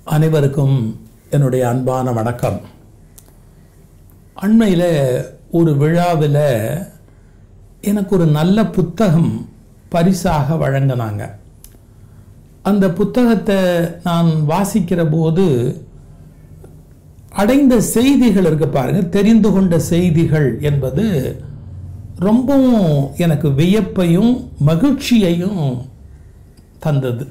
அனைவருக்கும் என்னுடைய அன்பான வணக்கம் அண்மையில் ஒரு விழாவில் எனக்கு ஒரு நல்ல புத்தகம் பரிசாக வழங்கினாங்க அந்த புத்தகத்தை நான் வாசிக்கிற போது அடைந்த செய்திகள் இருக்கு பாருங்க தெரிந்து கொண்ட செய்திகள் என்பது ரொம்பவும் எனக்கு வியப்பையும் மகிழ்ச்சியையும் தந்தது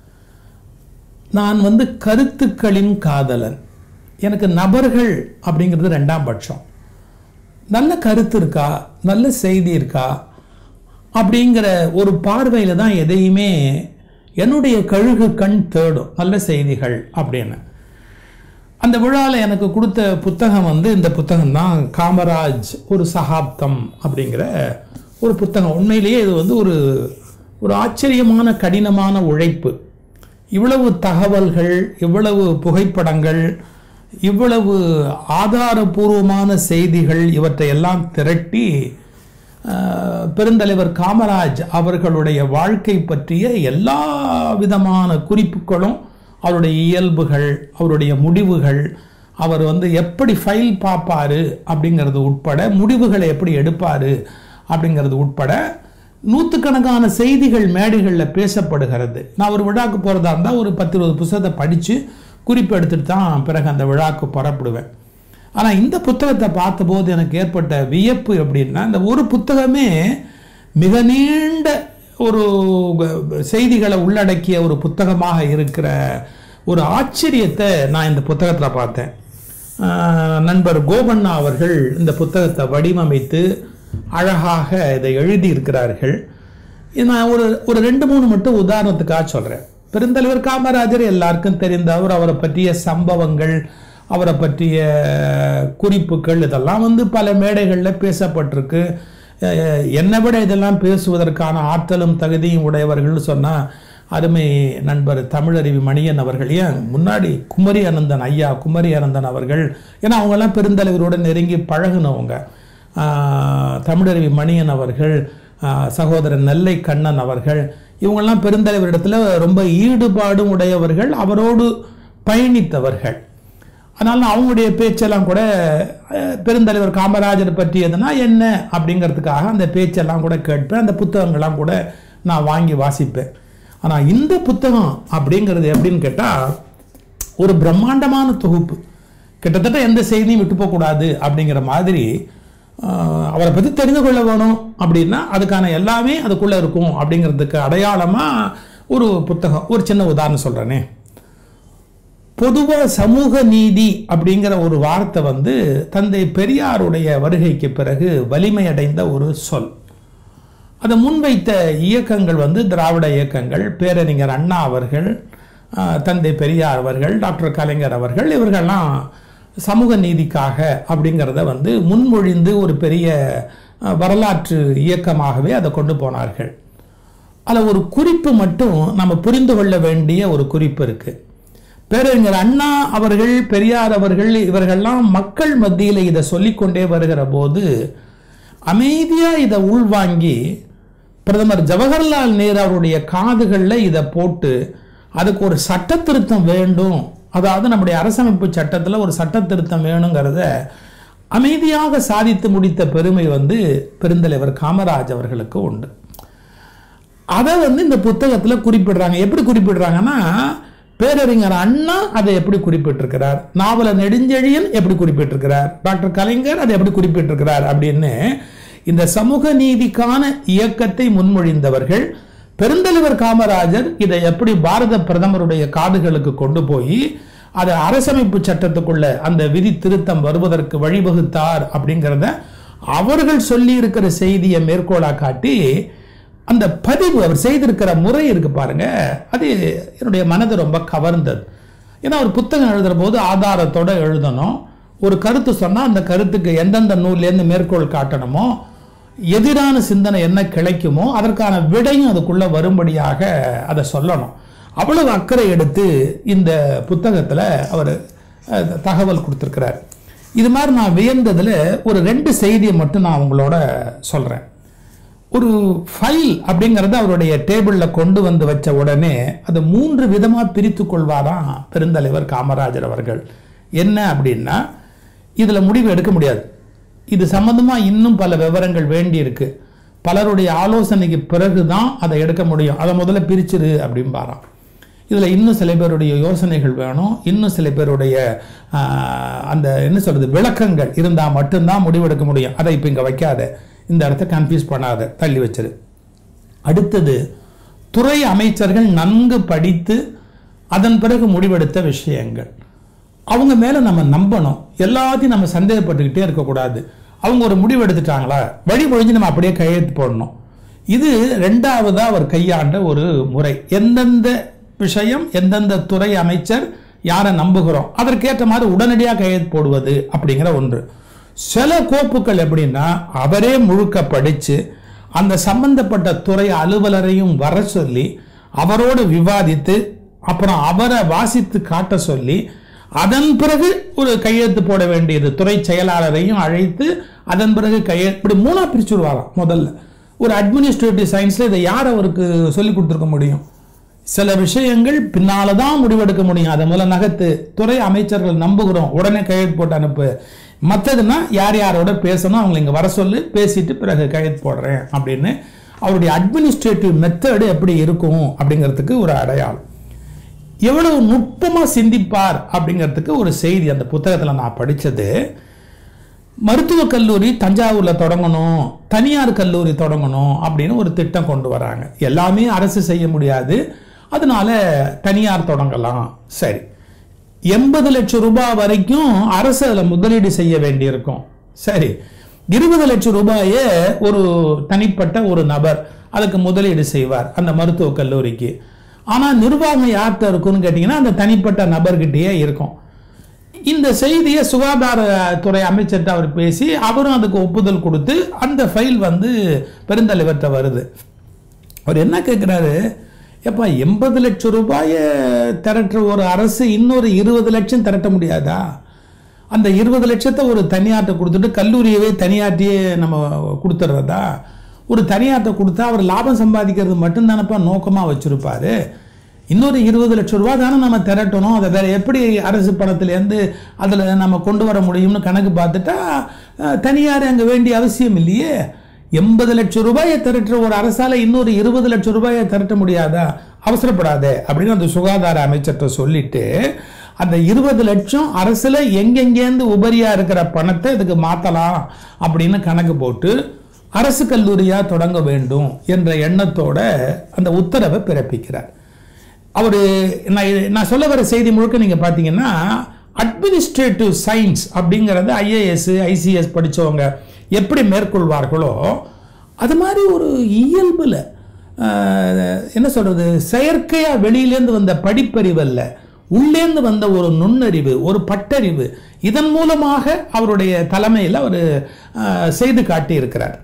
நான் வந்து கருத்துக்களின் காதலன் எனக்கு நபர்கள் அப்படிங்கிறது ரெண்டாம் பட்சம் நல்ல கருத்து இருக்கா நல்ல செய்தி இருக்கா அப்படிங்கிற ஒரு பார்வையில் தான் எதையுமே என்னுடைய கழுகு கண் தேடும் நல்ல செய்திகள் அப்படின்னு அந்த விழாவில் எனக்கு கொடுத்த புத்தகம் வந்து இந்த புத்தகம் தான் காமராஜ் ஒரு சகாப்தம் அப்படிங்கிற ஒரு புத்தகம் உண்மையிலேயே இது வந்து ஒரு ஒரு ஆச்சரியமான கடினமான உழைப்பு இவ்வளவு தகவல்கள் இவ்வளவு புகைப்படங்கள் இவ்வளவு ஆதாரபூர்வமான செய்திகள் இவற்றை எல்லாம் திரட்டி அஹ், பெருந்தலைவர் காமராஜ் அவர்களுடைய வாழ்க்கை பற்றிய எல்லா விதமான குறிப்புகளும் அவருடைய இயல்புகள் அவருடைய முடிவுகள் அவர் வந்து எப்படி ஃபைல் பார்ப்பாரு அப்படிங்கிறது உட்பட முடிவுகளை எப்படி எடுப்பாரு அப்படிங்கிறது உட்பட நூற்றுக்கணக்கான செய்திகள் மேடைகளில் பேசப்படுகிறது நான் ஒரு விழாக்கு போகிறதா இருந்தால் ஒரு பத்து இருபது புத்தகத்தை படித்து குறிப்பு எடுத்துட்டு தான் பிறகு அந்த விழாக்கு புறப்படுவேன் ஆனால் இந்த புத்தகத்தை பார்த்தபோது எனக்கு ஏற்பட்ட வியப்பு எப்படின்னா இந்த ஒரு புத்தகமே மிக நீண்ட ஒரு செய்திகளை உள்ளடக்கிய ஒரு புத்தகமாக இருக்கிற ஒரு ஆச்சரியத்தை நான் இந்த புத்தகத்தில் பார்த்தேன் ஆஹ் நண்பர் கோபண்ணா அவர்கள் இந்த புத்தகத்தை வடிவமைத்து அழகாக இதை எழுதியிருக்கிறார்கள் இது நான் ஒரு ஒரு ரெண்டு மூணு மட்டும் உதாரணத்துக்காக சொல்கிறேன் பெருந்தலைவர் காமராஜர் எல்லாருக்கும் தெரிந்தவர் அவரை பற்றிய சம்பவங்கள் அவரை பற்றிய குறிப்புகள் இதெல்லாம் வந்து பல மேடைகளில் பேசப்பட்டிருக்கு அஹ் என்னை விட இதெல்லாம் பேசுவதற்கான ஆற்றலும் தகுதியும் உடையவர்கள்னு சொன்னால் அருமை நண்பர் தமிழருவி மணியன் அவர்கள் ஏன் முன்னாடி குமரி அனந்தன் ஐயா குமரி அனந்தன் அவர்கள் ஏன்னா அவங்கெல்லாம் பெருந்தலைவரோட நெருங்கி பழகுனவங்க ஆஹ் தமிழருவி மணியன் அவர்கள் ஆஹ் சகோதரன் நெல்லை கண்ணன் அவர்கள் இவங்கெல்லாம் பெருந்தலைவரிடத்தில் ரொம்ப ஈடுபாடும் உடையவர்கள் அவரோடு பயணித்தவர்கள் அதனால நான் அவங்களுடைய பேச்செல்லாம் கூட அஹ், பெருந்தலைவர் காமராஜர் பற்றியதுன்னா என்ன அப்படிங்கிறதுக்காக அந்த பேச்செல்லாம் கூட கேட்பேன் அந்த புத்தகங்கள்லாம் கூட நான் வாங்கி வாசிப்பேன் ஆனால் இந்த புத்தகம் அப்படிங்கிறது எப்படின்னு கேட்டால் ஒரு பிரம்மாண்டமான தொகுப்பு கிட்டத்தட்ட எந்த செய்தியும் விட்டு போகக்கூடாது அப்படிங்கிற மாதிரி ஆஹ், அவரை பற்றி தெரிந்து கொள்ள வேணும் அப்படின்னா அதுக்கான எல்லாமே அதுக்குள்ளே இருக்கும் அப்படிங்கிறதுக்கு அடையாளமாக ஒரு புத்தகம் ஒரு சின்ன உதாரணம் சொல்கிறேனே பொதுவாக சமூக நீதி அப்படிங்கிற ஒரு வார்த்தை வந்து தந்தை பெரியாருடைய வருகைக்கு பிறகு வலிமையடைந்த ஒரு சொல் அதை முன்வைத்த இயக்கங்கள் வந்து திராவிட இயக்கங்கள் பேரறிஞர் அண்ணா அவர்கள் ஆஹ், தந்தை பெரியார் அவர்கள் டாக்டர் கலைஞர் அவர்கள் இவர்கள்லாம் சமூக நீதிக்காக அப்படிங்கிறத வந்து முன்மொழிந்து ஒரு பெரிய ஆஹ், வரலாற்று இயக்கமாகவே அதை கொண்டு போனார்கள் அதில் ஒரு குறிப்பு மட்டும் நம்ம புரிந்து கொள்ள வேண்டிய ஒரு குறிப்பு இருக்கு பேரறிஞர் அண்ணா அவர்கள் பெரியார் அவர்கள் இவர்கள்லாம் மக்கள் மத்தியில் இதை சொல்லிக்கொண்டே வருகிற போது அமைதியாக இதை உள்வாங்கி பிரதமர் ஜவஹர்லால் நேரு அவருடைய காதுகளில் இதை போட்டு அதுக்கு ஒரு சட்ட திருத்தம் வேண்டும் அதாவது நம்முடைய அரசமைப்பு சட்டத்தில் ஒரு சட்ட திருத்தம் வேணுங்கிறத அமைதியாக சாதித்து முடித்த பெருமை வந்து பெருந்தலைவர் காமராஜ் அவர்களுக்கு உண்டு அதை வந்து இந்த புத்தகத்தில் குறிப்பிடுறாங்க எப்படி குறிப்பிடுறாங்கன்னா பேரறிஞர் அண்ணா அதை எப்படி குறிப்பிட்டிருக்கிறார் நாவல நெடுஞ்செழியன் எப்படி குறிப்பிட்டிருக்கிறார் டாக்டர் கலைஞர் அதை எப்படி குறிப்பிட்டிருக்கிறார் அப்படின்னு இந்த சமூக நீதிக்கான இயக்கத்தை முன்மொழிந்தவர்கள் பெருந்தலைவர் காமராஜர் இதை எப்படி பாரத பிரதமருடைய காதுகளுக்கு கொண்டு போய் அது அரசமைப்பு சட்டத்துக்குள்ள அந்த விதி திருத்தம் வருவதற்கு வழிவகுத்தார் அப்படிங்கிறத அவர்கள் சொல்லி இருக்கிற செய்தியை மேற்கோளா காட்டி அந்த பதிவு அவர் செய்திருக்கிற முறை இருக்கு பாருங்க அது என்னுடைய மனதை ரொம்ப கவர்ந்தது ஏன்னா ஒரு புத்தகம் எழுதுற போது ஆதாரத்தோட எழுதணும் ஒரு கருத்து சொன்னால் அந்த கருத்துக்கு எந்தெந்த நூல்லேருந்து மேற்கோள் காட்டணுமோ எதிரான சிந்தனை என்ன கிடைக்குமோ அதற்கான விடையும் அதுக்குள்ள வரும்படியாக அதை சொல்லணும் அவ்வளவு அக்கறை எடுத்து இந்த புத்தகத்தில் அவர் அஹ், தகவல் கொடுத்துருக்கிறார் இது மாதிரி நான் வியந்ததில் ஒரு ரெண்டு செய்தியை மட்டும் நான் உங்களோட சொல்கிறேன் ஒரு ஃபைல் அப்படிங்கறத அவருடைய டேபிள்ல கொண்டு வந்து வச்ச உடனே அதை மூன்று விதமா பிரித்து கொள்வாராம் பெருந்தலைவர் காமராஜர் அவர்கள் என்ன அப்படின்னா இதுல முடிவு எடுக்க முடியாது இது சம்பந்தமா இன்னும் பல விவரங்கள் வேண்டி இருக்கு பலருடைய ஆலோசனைக்கு பிறகுதான் அதை எடுக்க முடியும் அதை முதல்ல பிரிச்சிரு அப்படிம்பாராம் இதுல இன்னும் சில பேருடைய யோசனைகள் வேணும் இன்னும் சில பேருடைய ஆஹ், அந்த என்ன சொல்றது விளக்கங்கள் இருந்தா மட்டும்தான் முடிவெடுக்க முடியும் அதை இப்ப இங்க வைக்காத இந்த இடத்த கன்ஃபியூஸ் பண்ணாத தள்ளி வச்சிரு அடுத்தது துறை அமைச்சர்கள் நன்கு படித்து அதன் பிறகு முடிவெடுத்த விஷயங்கள் அவங்க மேல நம்ம நம்பணும் எல்லாத்தையும் நம்ம சந்தேகப்பட்டுக்கிட்டே இருக்கக்கூடாது அவங்க ஒரு முடிவு எடுத்துட்டாங்களா வழி பொழிஞ்சு நம்ம அப்படியே கையெழுத்து போடணும் இது ரெண்டாவதா அவர் கையாண்ட ஒரு முறை எந்தெந்த விஷயம் எந்தெந்த துறை அமைச்சர் யாரை நம்புகிறோம் அதற்கேற்ற மாதிரி உடனடியாக கையெழுத்து போடுவது அப்படிங்கிற ஒன்று சில கோப்புகள் எப்படின்னா அவரே முழுக்க படிச்சு அந்த சம்பந்தப்பட்ட துறை அலுவலரையும் வர சொல்லி அவரோடு விவாதித்து அப்புறம் அவரை வாசித்து காட்ட சொல்லி அதன் பிறகு ஒரு கையெழுத்து போட வேண்டியது துறை செயலாளரையும் அழைத்து அதன் பிறகு கையெழுத்து இப்படி மூணா பிரிச்சுடுவாராம் முதல்ல ஒரு அட்மினிஸ்ட்ரேட்டிவ் சயின்ஸ்ல இதை யார் அவருக்கு சொல்லி கொடுத்துருக்க முடியும் சில விஷயங்கள் பின்னால தான் முடிவெடுக்க முடியும் அதை முதல்ல நகர்த்து துறை அமைச்சர்கள் நம்புகிறோம் உடனே கையெழுத்து போட்டு அனுப்பு மற்றதுன்னா யார் யாரோட பேசணும் அவங்களை இங்கே வர சொல்லி பேசிட்டு பிறகு கையெழுத்து போடுறேன் அப்படின்னு அவருடைய அட்மினிஸ்ட்ரேட்டிவ் மெத்தடு எப்படி இருக்கும் அப்படிங்கிறதுக்கு ஒரு அடையாளம் எவ்வளவு நுட்பமா சிந்திப்பார் அப்படிங்கிறதுக்கு ஒரு செய்தி அந்த புத்தகத்தில் நான் படிச்சது மருத்துவக் கல்லூரி தஞ்சாவூர்ல தொடங்கணும் தனியார் கல்லூரி தொடங்கணும் அப்படின்னு ஒரு திட்டம் கொண்டு வராங்க எல்லாமே அரசு செய்ய முடியாது அதனால தனியார் தொடங்கலாம் சரி எண்பது லட்சம் ரூபாய் வரைக்கும் அரசு அதில் முதலீடு செய்ய வேண்டியிருக்கும் சரி இருபது லட்சம் ரூபாயை ஒரு தனிப்பட்ட ஒரு நபர் அதுக்கு முதலீடு செய்வார் அந்த மருத்துவக் கல்லூரிக்கு ஆனால் நிர்வாகம் யார்கிட்ட இருக்குன்னு கேட்டிங்கன்னா அந்த தனிப்பட்ட நபர்கிட்டயே இருக்கும் இந்த செய்தியை சுகாதாரத்துறை அமைச்சர்கிட்ட அவர் பேசி அவரும் அதுக்கு ஒப்புதல் கொடுத்து அந்த ஃபைல் வந்து பெருந்தலைவர்கிட்ட வருது அவர் என்ன கேட்குறாரு எப்பா எண்பது லட்சம் ரூபாயை திரட்டுற ஒரு அரசு இன்னொரு இருபது லட்சம் திரட்ட முடியாதா அந்த இருபது லட்சத்தை ஒரு தனியார்ட்ட கொடுத்துட்டு கல்லூரியவே தனியார்ட்டையே நம்ம கொடுத்துட்றதா ஒரு தனியார்ட்ட கொடுத்தா அவர் லாபம் சம்பாதிக்கிறது மட்டும்தானப்பா நோக்கமாக வச்சிருப்பாரு இன்னொரு இருபது லட்சம் ரூபா தானே நம்ம திரட்டணும் அதை வேற எப்படி அரசு பணத்திலேருந்து அதில் நம்ம கொண்டு வர முடியும்னு கணக்கு பார்த்துட்டா அஹ், தனியார் அங்கே வேண்டிய அவசியம் இல்லையே எண்பது லட்சம் ரூபாயை திரட்டுற ஒரு அரசால இன்னொரு இருபது லட்சம் ரூபாயை திரட்ட முடியாதா அவசரப்படாதே அப்படின்னு அந்த சுகாதார அமைச்சர்கிட்ட சொல்லிட்டு அந்த இருபது லட்சம் அரசுல எங்கெங்கேருந்து உபரியா இருக்கிற பணத்தை இதுக்கு மாத்தலாம் அப்படின்னு கணக்கு போட்டு அரசு கல்லூரியா தொடங்க வேண்டும் என்ற எண்ணத்தோட அந்த உத்தரவை பிறப்பிக்கிறார் அவரு நான் இது- நான் சொல்ல வர செய்தி முழுக்க நீங்க பாத்தீங்கன்னா அட்மினிஸ்ட்ரேட்டிவ் சயின்ஸ் அப்படிங்கறது ஐஏஎஸ் ஐசிஎஸ் படிச்சவங்க எப்படி மேற்கொள்வார்களோ அது மாதிரி ஒரு இயல்புல ஆஹ், என்ன சொல்றது செயற்கையா வெளியிலேருந்து வந்த படிப்பறிவு அல்ல உள்ளேந்து வந்த ஒரு நுண்ணறிவு ஒரு பட்டறிவு இதன் மூலமாக அவருடைய தலைமையில் அவர் செய்து காட்டியிருக்கிறார்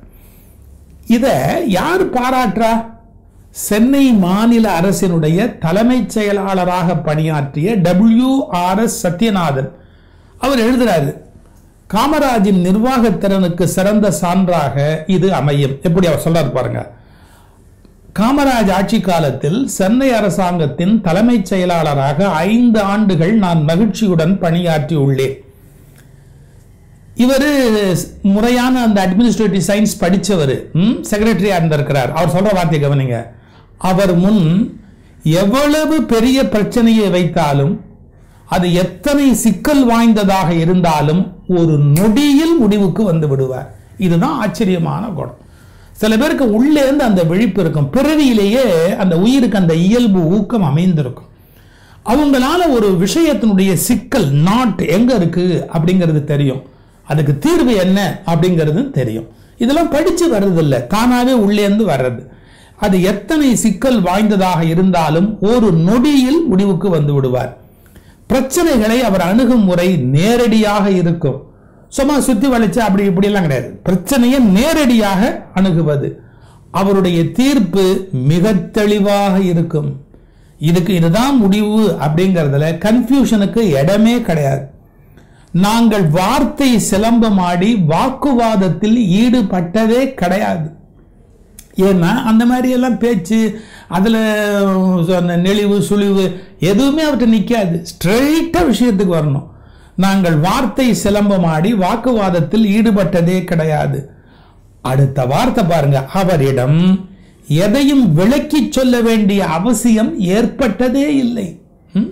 இதை யார் பாராட்டுறா சென்னை மாநில அரசினுடைய தலைமைச் செயலாளராக பணியாற்றிய டபிள்யூ ஆர் எஸ் சத்யநாதன் அவர் எழுதுறாரு காமராஜின் நிர்வாகத்திறனுக்கு சிறந்த சான்றாக இது அமையும் எப்படி அவர் சொல்றாரு பாருங்க காமராஜ் ஆட்சி காலத்தில் சென்னை அரசாங்கத்தின் தலைமைச் செயலாளராக ஐந்து ஆண்டுகள் நான் மகிழ்ச்சியுடன் பணியாற்றி உள்ளேன் இவர் முறையான அந்த அட்மினிஸ்ட்ரேட்டிவ் சயின்ஸ் படிச்சவர் செக்ரட்டரியா இருந்திருக்கிறார் அவர் சொல்ற வார்த்தையை கவனிங்க அவர் முன் எவ்வளவு பெரிய பிரச்சனையை வைத்தாலும் அது எத்தனை சிக்கல் வாய்ந்ததாக இருந்தாலும் ஒரு நொடியில் முடிவுக்கு வந்து விடுவார் இதுதான் ஆச்சரியமான குணம் சில பேருக்கு உள்ளே இருந்து அந்த விழிப்பு இருக்கும் பிறவியிலேயே அந்த உயிருக்கு அந்த இயல்பு ஊக்கம் அமைந்திருக்கும் அவங்களால ஒரு விஷயத்தினுடைய சிக்கல் நாட் எங்க இருக்கு அப்படிங்கிறது தெரியும் அதுக்கு தீர்வு என்ன அப்படிங்கிறது தெரியும் இதெல்லாம் படிச்சு வர்றதில்ல தானாவே உள்ளே இருந்து வர்றது அது எத்தனை சிக்கல் வாய்ந்ததாக இருந்தாலும் ஒரு நொடியில் முடிவுக்கு வந்து விடுவார் பிரச்சனைகளை அவர் அணுகும் முறை நேரடியாக இருக்கும் சும்மா சுத்தி வளைச்சு அப்படி இப்படி எல்லாம் கிடையாது பிரச்சனையை நேரடியாக அணுகுவது அவருடைய தீர்ப்பு மிக தெளிவாக இருக்கும் இதுக்கு இதுதான் முடிவு அப்படிங்கறதுல கன்ஃபியூஷனுக்கு இடமே கிடையாது நாங்கள் வார்த்தை சிலம்பமாடி வாக்குவாதத்தில் ஈடுபட்டதே கிடையாது ஏன்னா அந்த மாதிரி எல்லாம் பேச்சு அதில் அந்த நெளிவு சுழிவு எதுவுமே அவர்கிட்ட நிற்காது ஸ்ட்ரெயிட்டாக விஷயத்துக்கு வரணும் நாங்கள் வார்த்தை சிலம்பமாடி வாக்குவாதத்தில் ஈடுபட்டதே கிடையாது அடுத்த வார்த்தை பாருங்க அவரிடம் எதையும் விளக்கிச் சொல்ல வேண்டிய அவசியம் ஏற்பட்டதே இல்லை ம்?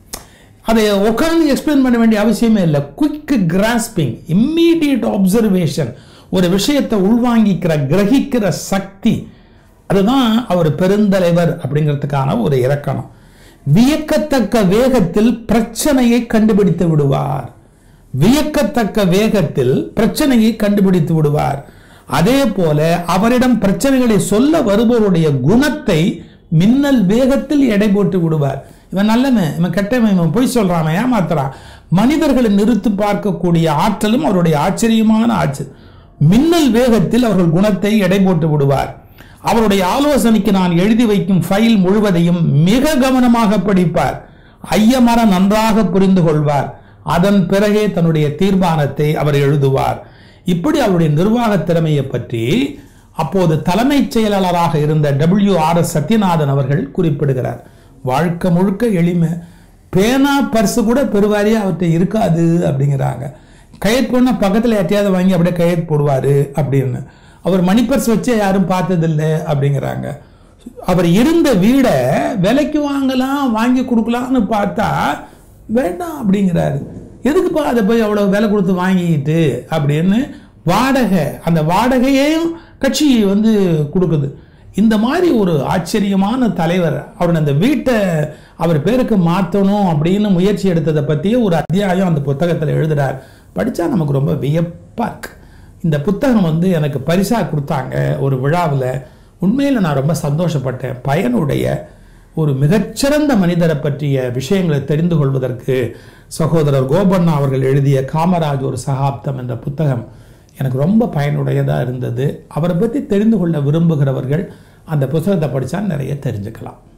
அதை உட்கார்ந்து எக்ஸ்பிளைன் பண்ண வேண்டிய அவசியமே இல்லை குயிக் கிராஸ்பிங் இம்மீடியட் அப்சர்வேஷன் ஒரு விஷயத்தை உள்வாங்கிக்கிற கிரகிக்கிற சக்தி அதுதான் அவர் பெருந்தலைவர் அப்படிங்கிறதுக்கான ஒரு இலக்கணம் வியக்கத்தக்க வேகத்தில் பிரச்சனையை கண்டுபிடித்து விடுவார் வியக்கத்தக்க வேகத்தில் பிரச்சனையை கண்டுபிடித்து விடுவார் அதே போல அவரிடம் பிரச்சனைகளை சொல்ல வருபவருடைய குணத்தை மின்னல் வேகத்தில் எடை போட்டு விடுவார் இவன் நல்லவன் இவன் கெட்டவன் இவன் பொய் சொல்றான் அவன் ஏமாத்துறான் மனிதர்களை நிறுத்து பார்க்கக்கூடிய ஆற்றலும் அவருடைய ஆச்சரியமான ஆற்றல் மின்னல் வேகத்தில் அவர்கள் குணத்தை எடை போட்டு விடுவார் அவருடைய ஆலோசனைக்கு நான் எழுதி வைக்கும் ஃபைல் முழுவதையும் மிக கவனமாக படிப்பார் ஐயமர நன்றாக புரிந்து கொள்வார் அதன் பிறகே தன்னுடைய தீர்மானத்தை அவர் எழுதுவார் இப்படி அவருடைய நிர்வாக திறமையை பற்றி அப்போது தலைமைச் செயலாளராக இருந்த டபிள்யூ ஆர் எஸ் சத்யநாதன் அவர்கள் குறிப்பிடுகிறார் வாழ்க்கை முழுக்க எளிமை பேனா பர்சு கூட பெருவாரியா அவர்கிட்ட இருக்காது அப்படிங்கிறாங்க கையெழுத்து போனா பக்கத்தில் யார்ட்டையாவது வாங்கி அப்படியே கையெழுத்து போடுவாரு அப்படின்னு அவர் மணி பர்ஸ் வச்சே யாரும் பார்த்ததில்லை அப்படிங்கிறாங்க அவர் இருந்த வீடை விலைக்கு வாங்கலாம் வாங்கி கொடுக்கலாம்னு பார்த்தா வேண்டாம் அப்படிங்கிறாரு எதுக்குப்பா அதை போய் அவ்வளோ விலை கொடுத்து வாங்கிக்கிட்டு அப்படின்னு வாடகை அந்த வாடகையையும் கட்சி வந்து கொடுக்குது இந்த மாதிரி ஒரு ஆச்சரியமான தலைவர் அவர் அந்த வீட்டை அவர் பேருக்கு மாற்றணும் அப்படின்னு முயற்சி எடுத்ததை பற்றிய ஒரு அத்தியாயம் அந்த புத்தகத்தில் எழுதுறார் படித்தா நமக்கு ரொம்ப வியப்பாக இருக்கு இந்த புத்தகம் வந்து எனக்கு பரிசாக கொடுத்தாங்க ஒரு விழாவில் உண்மையில் நான் ரொம்ப சந்தோஷப்பட்டேன் பயனுடைய ஒரு மிகச்சிறந்த மனிதரை பற்றிய விஷயங்களை தெரிந்து கொள்வதற்கு சகோதரர் கோபண்ணா அவர்கள் எழுதிய காமராஜ் ஒரு சகாப்தம் என்ற புத்தகம் எனக்கு ரொம்ப பயனுடையதாக இருந்தது அவரை பற்றி தெரிந்து கொள்ள விரும்புகிறவர்கள் அந்த புத்தகத்தை படித்தா நிறைய தெரிஞ்சுக்கலாம்